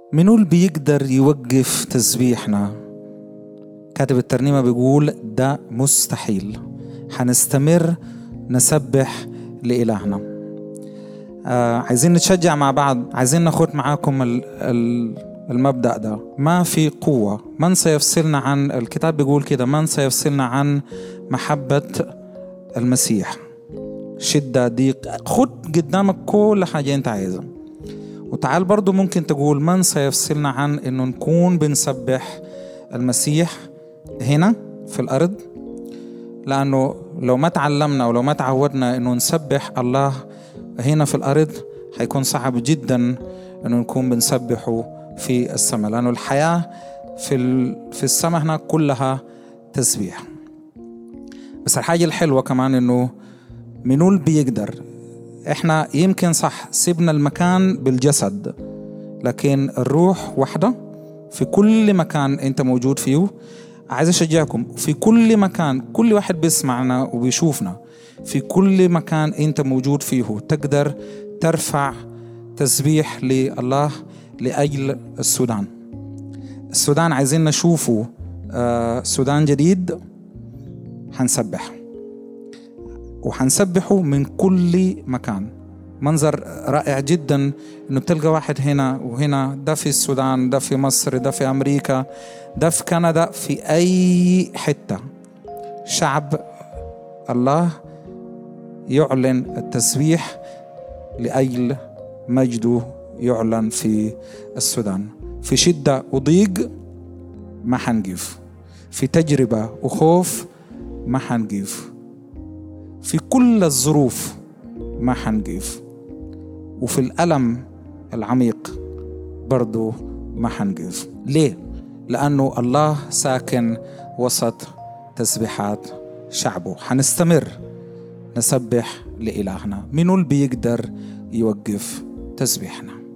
منو اللي بيقدر يوقف تسبيحنا كاتب الترنيمة بيقول ده مستحيل حنستمر نسبح لإلهنا آه عايزين نتشجع مع بعض عايزين ناخد معاكم ال ال المبدأ ده ما في قوة من سيفصلنا عن الكتاب بيقول كده من سيفصلنا عن محبة المسيح شدة ضيق خد قدامك كل حاجة انت عايزها وتعال برضو ممكن تقول من سيفصلنا عن انه نكون بنسبح المسيح هنا في الارض لانه لو ما تعلمنا ولو ما تعودنا انه نسبح الله هنا في الارض هيكون صعب جدا انه نكون بنسبحه في السماء لانه الحياه في في السماء هناك كلها تسبيح بس الحاجه الحلوه كمان انه منو اللي بيقدر احنا يمكن صح سيبنا المكان بالجسد لكن الروح واحدة في كل مكان انت موجود فيه عايز اشجعكم في كل مكان كل واحد بيسمعنا وبيشوفنا في كل مكان انت موجود فيه تقدر ترفع تسبيح لله لأجل السودان السودان عايزين نشوفه آه سودان جديد حنسبح وحنسبحه من كل مكان منظر رائع جدا انه بتلقى واحد هنا وهنا ده في السودان ده في مصر ده في امريكا ده في كندا في اي حته شعب الله يعلن التسبيح لاجل مجده يعلن في السودان في شده وضيق ما حنقف في تجربه وخوف ما حنقف في كل الظروف ما حنقف وفي الألم العميق برضو ما حنقف ليه؟ لأنه الله ساكن وسط تسبيحات شعبه حنستمر نسبح لإلهنا منو اللي بيقدر يوقف تسبيحنا